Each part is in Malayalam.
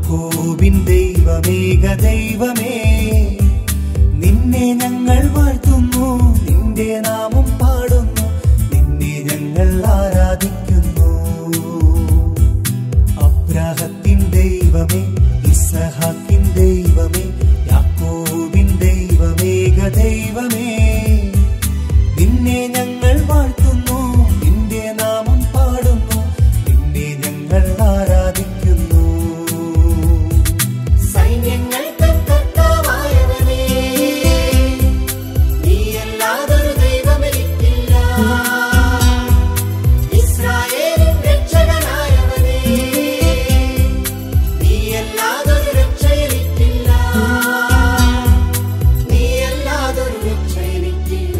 യാക്കോബിൻ ദൈവമേക ദൈവമേ നിന്നെ ഞങ്ങൾ വാഴ്ത്തുന്നു നിന്റെ നാമം പാടുന്നു നിന്നെ ഞങ്ങൾ ആരാധിക്കുന്നു അബ്രാഹത്തിൻ ദൈവമേ ഇസഹാക്കിൻ ദൈവമേ യാക്കോബിൻ ദൈവമേക ദൈവമേ നിന്നെ ഞങ്ങൾ വാഴ്ത്തുന്നു നിന്റെ നാമം പാടുന്നു നിന്നെ ഞങ്ങൾ ആരാധിക്കുന്നു സൈന്യങ്ങൾക്ക് കർത്താവായവനേ, നീയല്ലാതൊരു ദൈവമെനിക്കില്ല. ഇസ്രായേലിൻ രക്ഷകനായവനേ, നീയല്ലാതൊരു രക്ഷ എനിക്കില്ല. നീയല്ലാതൊരു രക്ഷ എനിക്കില്ല.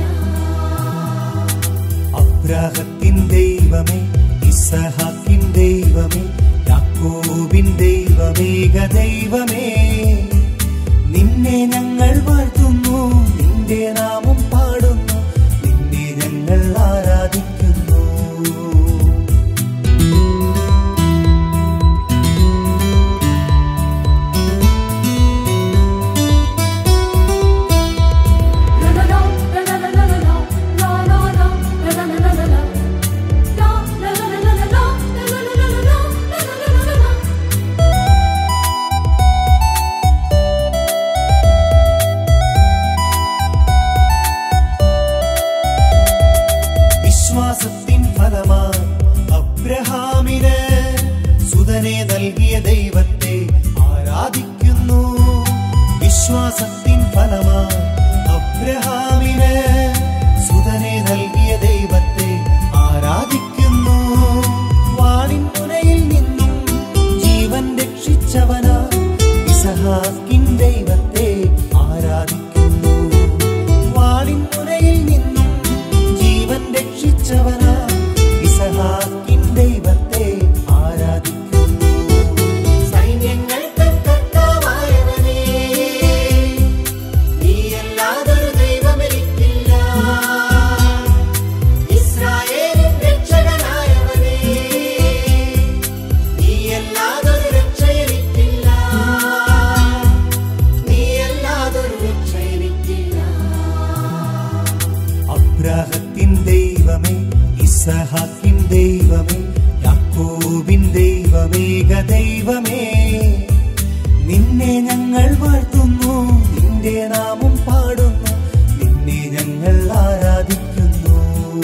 അബ്രാഹത്തിൻ ദൈവമേ ഇസഹാക്കിൻ ദൈവമേ യാക്കോബിൻ ദൈവമേക ദൈവമേ നിന്നെ ഞങ്ങൾ വാഴ്ത്തുന്നു നിന്റെ നാമം പാടുന്നു നിന്നെ ഞങ്ങൾ ആരാധിക്കുന്നു വിശ്വാസത്തിൻ ഫലമായി അബ്രഹാമിന് സുതനെ നൽകിയ ദൈവത്തെ ആരാധിക്കുന്നു വിശ്വാസത്തിൻ ഫലമായി അബ്രഹാമിന് സുതനെ നൽകിയ ദൈവത്തെ ആരാധിക്കുന്നു വാളിൻ മുനയിൽ നിന്നും ജീവൻ രക്ഷിച്ചവനാ ഇസഹാക്കിൻ ദൈവത്തെ ആരാധിക്കുന്നു വാളിൻ മുനയിൽ നിന്നും ജീവൻ രക്ഷിച്ചവനാ ഇസഹാക്കിൻ ദൈവത്തെ ആരാധിക്കുന്നു സൈന്യങ്ങൾക്ക് കർത്താവായവനേ, നീയല്ലാതൊരു ദൈവമെനിക്കില്ല. ഇസ്രായേലിൻ രക്ഷകനായവനേ, നീയല്ലാതൊരു രക്ഷ എനിക്കില്ല. നീയല്ലാതൊരു രക്ഷ എനിക്കില്ല. അബ്രാഹത്തിൻ ദൈവമേ ഇസഹാക്കിൻ ദൈവമേ യാക്കോബിൻ ദൈവമേക ദൈവമേ നിന്നെ ഞങ്ങൾ വാഴ്ത്തുന്നു നിന്റെ നാമം പാടുന്നു നിന്നെ ഞങ്ങൾ ആരാധിക്കുന്നു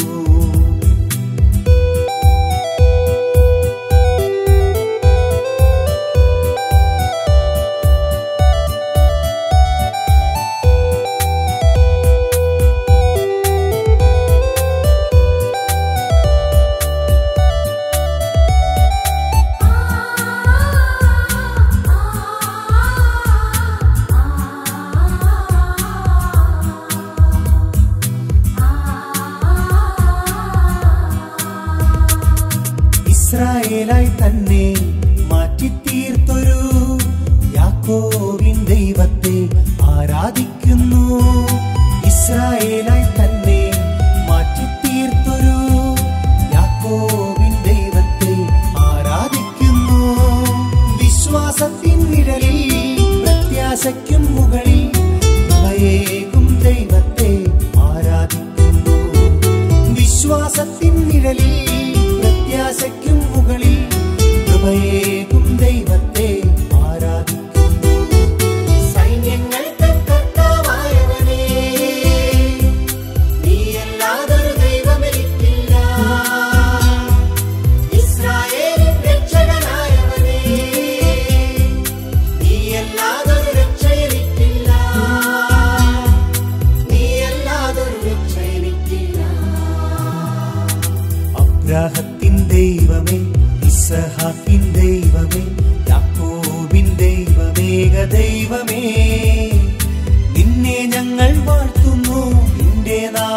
ഇസ്രായേലായി തന്നെ മാറ്റിത്തീർത്തൊരു യാക്കോവിൻ ദൈവത്തെ ആരാധിക്കുന്നു ഇസ്രായേലായി തന്നെ മാറ്റിത്തീർത്തൊരു യാക്കോവിൻ ദൈവത്തെ ആരാധിക്കുന്നു വിശ്വാസത്തിൻ നിഴലിൽ പ്രത്യാശയ്ക്കും മുകളിൽ കൃപയേകും ദൈവത്തെ ആരാധിക്കുന്നു വിശ്വാസത്തിൻ നിഴലിൽ പ്രത്യാശയ്ക്കും മുകളിൽ കൃപയേകും ദൈവത്തെ ആരാധിക്കുന്നു സൈന്യങ്ങൾക്ക് കർത്താവായവനേ, നീയല്ലാതൊരു ദൈവമെനിക്കില്ല. ഇസ്രായേലിൻ രക്ഷകനായവനേ, നീയല്ലാതൊരു രക്ഷ എനിക്കില്ല. നീയല്ലാതൊരു രക്ഷ എനിക്കില്ല. അബ്രാഹത്തിൻ ദൈവമേ ഇസഹാക്കിൻ ദൈവമേ യാക്കോബിൻ ദൈവമേക ദൈവമേ നിന്നെ ഞങ്ങൾ വാഴ്ത്തുന്നു നിന്റെ നാമം